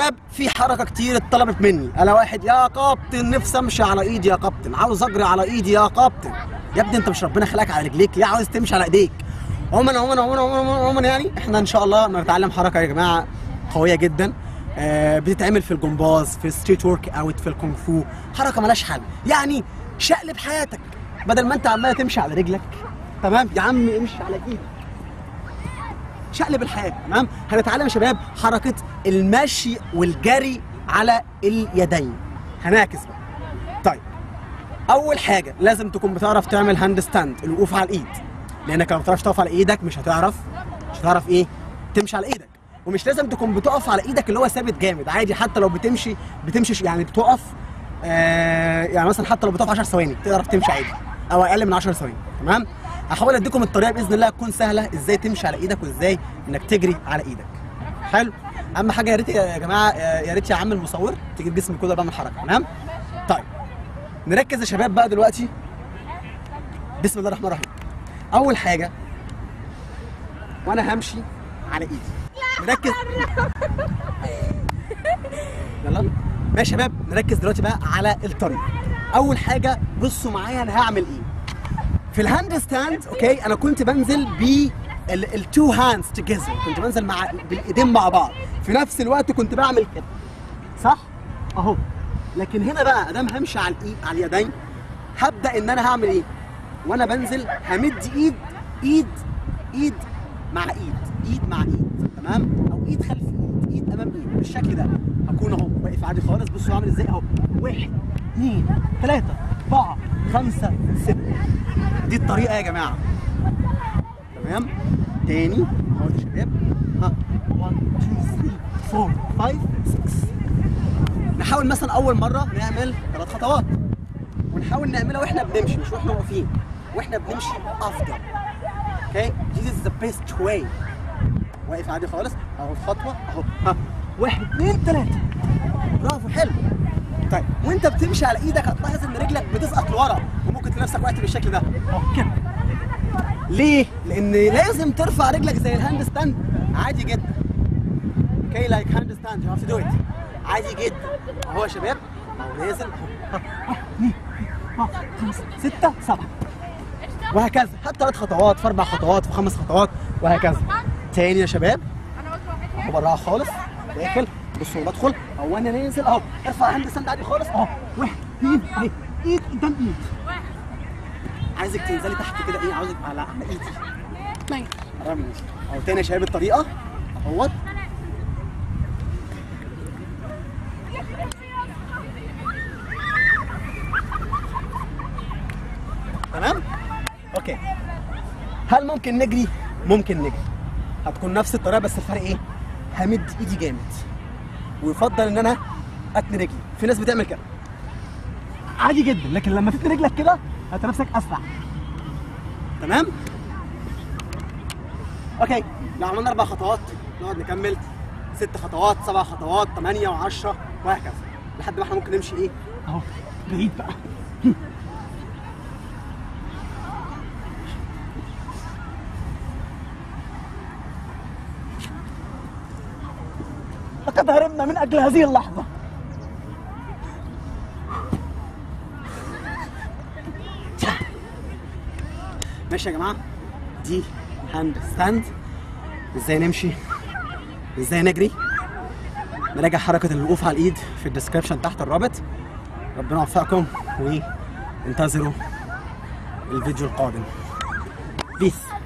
شباب في حركه كتير اتطلبت مني انا واحد يا كابتن نفسي امشي على ايدي يا كابتن عاوز اجري على ايدي يا كابتن يا ابني انت مش ربنا خلقك على رجليك ليه عاوز تمشي على ايديك عموما عموما عموما عموما عموما يعني احنا ان شاء الله نتعلم حركه يا جماعه قويه جدا آه بتتعمل في الجمباز في الستريت ورك اوت في الكونغ فو حركه ملهاش حل يعني شقلب حياتك بدل ما انت عمال تمشي على رجلك تمام يا عم امشي على ايدك شقلب الحياه تمام هنتعلم يا شباب حركه المشي والجري على اليدين هنعكس بقى طيب اول حاجه لازم تكون بتعرف تعمل هاند ستاند الوقوف على الايد لانك لو ما بتعرفش تقف على ايدك مش هتعرف مش هتعرف ايه تمشي على ايدك ومش لازم تكون بتقف على ايدك اللي هو ثابت جامد عادي حتى لو بتمشي بتمشي يعني بتقف آه يعني مثلا حتى لو بتقف 10 ثواني تعرف تمشي عادي او اقل من 10 ثواني تمام هحاول اديكم الطريقه باذن الله تكون سهله ازاي تمشي على ايدك وازاي انك تجري على ايدك حلو اهم حاجه يا ريت يا جماعه آه، يا ريت يا عم المصور تجيب جسمي كله بعمل حركه تمام طيب نركز يا شباب بقى دلوقتي بسم الله الرحمن الرحيم اول حاجه وانا همشي على ايدي نركز يلا ماشي يا شباب نركز دلوقتي بقى على الطريق اول حاجه بصوا معايا انا هعمل ايه في الهاند ستاند اوكي انا كنت بنزل ب التو هاندز توجذر كنت بنزل مع بالايدين مع بعض في نفس الوقت كنت بعمل كده صح اهو لكن هنا بقى ادام همشي على الايد على اليدين هبدا ان انا هعمل ايه وانا بنزل همد ايد ايد ايد مع ايد ايد مع ايد تمام او ايد خلف ايد ايد امام ايد بالشكل ده هكون اهو واقف عادي خالص بصوا عامل ازاي اهو واحد اثنين ثلاثة أربعة خمسة ستة دي الطريقة يا جماعة تمام تاني اهو يا شباب ها 1 2 3 4 5 6 نحاول مثلا أول مرة نعمل ثلاث خطوات ونحاول نعملها واحنا بنمشي مش واحنا واقفين واحنا بنمشي افضل اوكي this is the best way واقف عادي خالص اهو خطوه اهو ها واحد اثنين ثلاثه برافو حلو طيب وانت بتمشي على ايدك هتلاحظ ان رجلك بتسقط لورا وممكن تلاقي نفسك وقت بالشكل ده اهو كده ليه؟ لان لازم ترفع رجلك زي الهاند ستاند عادي جدا اوكي لايك هاند ستاند يو هاف تو دو ات عادي جدا اهو يا شباب اهو نازل اهو ها، ها، اثنين، ها، خمسة ستة سبعة وهكذا حتى ثلاث خطوات في اربع خطوات في خمس خطوات وهكذا تاني يا شباب اهو براها خالص داخل بصوا بدخل اهو انا نازل اهو ارفع هاند ستاند عادي خالص اهو واحد اثنين اهي ايد قدام ايد عايزك تنزلي تحت كده ايه عاوزك على على ايدي ماشي قربي ماشي اهو تاني يا شباب الطريقه اهوت تمام اوكي هل ممكن نجري ممكن نجري هتكون نفس الطريقه بس الفرق ايه همد ايدي جامد ويفضل ان انا اتني رجلي في ناس بتعمل كده عادي جدا لكن لما تتني رجلك كده هتلاقي نفسك اسرع تمام اوكي لو عملنا اربع خطوات نقعد نكمل ست خطوات سبع خطوات ثمانية وعشرة وهكذا لحد ما احنا ممكن نمشي ايه اهو بعيد بقى لقد هربنا من اجل هذه اللحظة ماشي يا جماعة دي هاند ستاند ازاي نمشي ازاي نجري نراجع حركة الوقوف على الايد في الديسكربشن تحت الرابط ربنا يوفقكم وانتظروا الفيديو القادم بيس